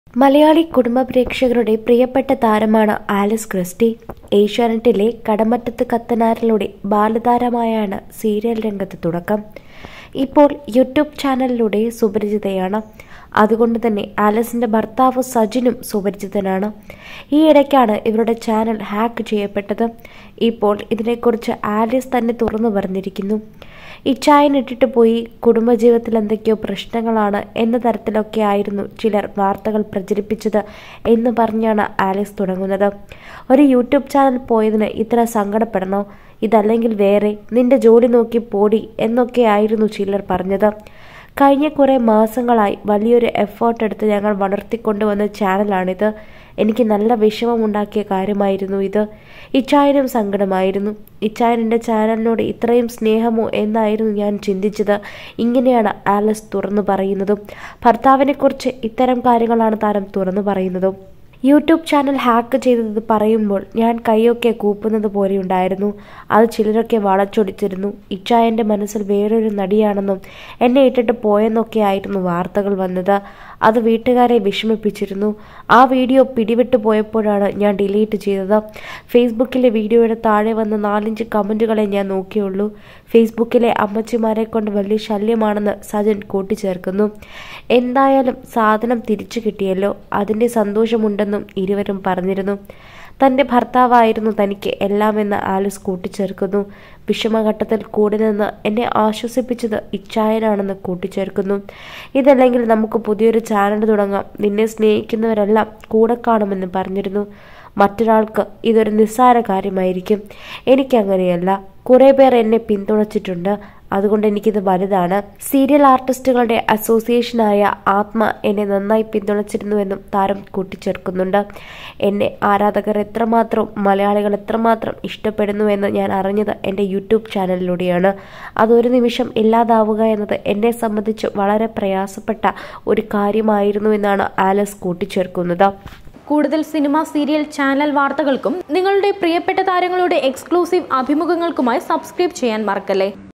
മലയാളി കുടുംബ പ്രേക്ഷകരുടെ പ്രിയപ്പെട്ട താരമാണ് ആലിസ് ക്രിസ്റ്റി ഏഷ്യാനെറ്റിലെ കടമറ്റത്ത് കത്തനാരിലൂടെ ബാലതാരമായാണ് സീരിയൽ രംഗത്ത് തുടക്കം ഇപ്പോൾ യൂട്യൂബ് ചാനലിലൂടെ സുപരിചിതയാണ് അതുകൊണ്ട് തന്നെ ആലിസിന്റെ ഭർത്താവ് സജിനും സുപരിചിതനാണ് ഈ ഇടയ്ക്കാണ് ഇവരുടെ ചാനൽ ഹാക്ക് ചെയ്യപ്പെട്ടത് ഇപ്പോൾ ഇതിനെക്കുറിച്ച് ആലിസ് തന്നെ തുറന്നു പറഞ്ഞിരിക്കുന്നു ഇച്ചായനിട്ടിട്ട് പോയി കുടുംബജീവിതത്തിൽ എന്തൊക്കെയോ പ്രശ്നങ്ങളാണ് എന്ന തരത്തിലൊക്കെ ആയിരുന്നു ചിലർ വാർത്തകൾ പ്രചരിപ്പിച്ചത് എന്ന് പറഞ്ഞാണ് ആലിസ് തുടങ്ങുന്നത് ഒരു യൂട്യൂബ് ചാനൽ പോയതിന് ഇത്ര സങ്കടപ്പെടണോ ഇതല്ലെങ്കിൽ വേറെ നിന്റെ ജോലി നോക്കി പോടി എന്നൊക്കെയായിരുന്നു ചിലർ പറഞ്ഞത് കഴിഞ്ഞ കുറേ മാസങ്ങളായി വലിയൊരു എഫേർട്ട് എടുത്ത് ഞങ്ങൾ വളർത്തിക്കൊണ്ടുവന്ന ചാനലാണിത് എനിക്ക് നല്ല വിഷമമുണ്ടാക്കിയ കാര്യമായിരുന്നു ഇത് ഇച്ചായനും സങ്കടമായിരുന്നു ഇച്ചായൻ എൻ്റെ ചാനലിനോട് ഇത്രയും സ്നേഹമോ എന്നായിരുന്നു ഞാൻ ചിന്തിച്ചത് ഇങ്ങനെയാണ് ആലസ് തുറന്നു പറയുന്നതും ഭർത്താവിനെക്കുറിച്ച് ഇത്തരം കാര്യങ്ങളാണ് താരം തുറന്നു പറയുന്നതും യൂട്യൂബ് ചാനൽ ഹാക്ക് ചെയ്തത് പറയുമ്പോൾ ഞാൻ കൈയൊക്കെ കൂപ്പുന്നത് പോലെയുണ്ടായിരുന്നു അത് ചിലരൊക്കെ വളച്ചൊടിച്ചിരുന്നു ഇച്ചായൻ്റെ മനസ്സിൽ വേറൊരു നടിയാണെന്നും എന്നെ ഇട്ടിട്ട് പോയെന്നൊക്കെ ആയിരുന്നു വാർത്തകൾ വന്നത് അത് വീട്ടുകാരെ വിഷമിപ്പിച്ചിരുന്നു ആ വീഡിയോ പിടിവിട്ടു പോയപ്പോഴാണ് ഞാൻ ഡിലീറ്റ് ചെയ്തത് ഫേസ്ബുക്കിലെ വീഡിയോയുടെ താഴെ വന്ന നാലഞ്ച് കമൻറ്റുകളെ ഞാൻ നോക്കിയുള്ളൂ ഫേസ്ബുക്കിലെ അമ്മച്ചിമാരെ കൊണ്ട് വലിയ ശല്യമാണെന്ന് സജൻ കൂട്ടിച്ചേർക്കുന്നു എന്തായാലും സാധനം തിരിച്ചു കിട്ടിയല്ലോ അതിൻ്റെ സന്തോഷമുണ്ടെന്നും ഇരുവരും പറഞ്ഞിരുന്നു തൻ്റെ ഭർത്താവായിരുന്നു തനിക്ക് എല്ലാമെന്ന് ആലിസ് കൂട്ടിച്ചേർക്കുന്നു വിഷമഘട്ടത്തിൽ കൂടെ നിന്ന് എന്നെ ആശ്വസിപ്പിച്ചത് ഇച്ഛായനാണെന്ന് കൂട്ടിച്ചേർക്കുന്നു ഇതല്ലെങ്കിൽ നമുക്ക് പുതിയൊരു ചാനൽ തുടങ്ങാം നിന്നെ സ്നേഹിക്കുന്നവരെല്ലാം കൂടെ കാണുമെന്ന് പറഞ്ഞിരുന്നു മറ്റൊരാൾക്ക് ഇതൊരു നിസ്സാര കാര്യമായിരിക്കും എനിക്കങ്ങനെയല്ല കുറേ പേർ എന്നെ പിന്തുണച്ചിട്ടുണ്ട് അതുകൊണ്ട് എനിക്കിത് വലുതാണ് സീരിയൽ ആർട്ടിസ്റ്റുകളുടെ അസോസിയേഷനായ ആത്മ എന്നെ നന്നായി പിന്തുണച്ചിരുന്നുവെന്നും താരം കൂട്ടിച്ചേർക്കുന്നുണ്ട് എന്നെ ആരാധകർ എത്രമാത്രം മലയാളികൾ എത്രമാത്രം ഇഷ്ടപ്പെടുന്നുവെന്ന് ഞാൻ അറിഞ്ഞത് എൻ്റെ യൂട്യൂബ് ചാനലിലൂടെയാണ് അതൊരു നിമിഷം ഇല്ലാതാവുക എന്നത് എന്നെ സംബന്ധിച്ച് വളരെ പ്രയാസപ്പെട്ട ഒരു കാര്യമായിരുന്നു എന്നാണ് ആലസ് കൂട്ടിച്ചേർക്കുന്നത് കൂടുതൽ സിനിമ സീരിയൽ ചാനൽ വാർത്തകൾക്കും നിങ്ങളുടെ പ്രിയപ്പെട്ട താരങ്ങളുടെ എക്സ്ക്ലൂസീവ് അഭിമുഖങ്ങൾക്കുമായി സബ്സ്ക്രൈബ് ചെയ്യാൻ മറക്കല്ലേ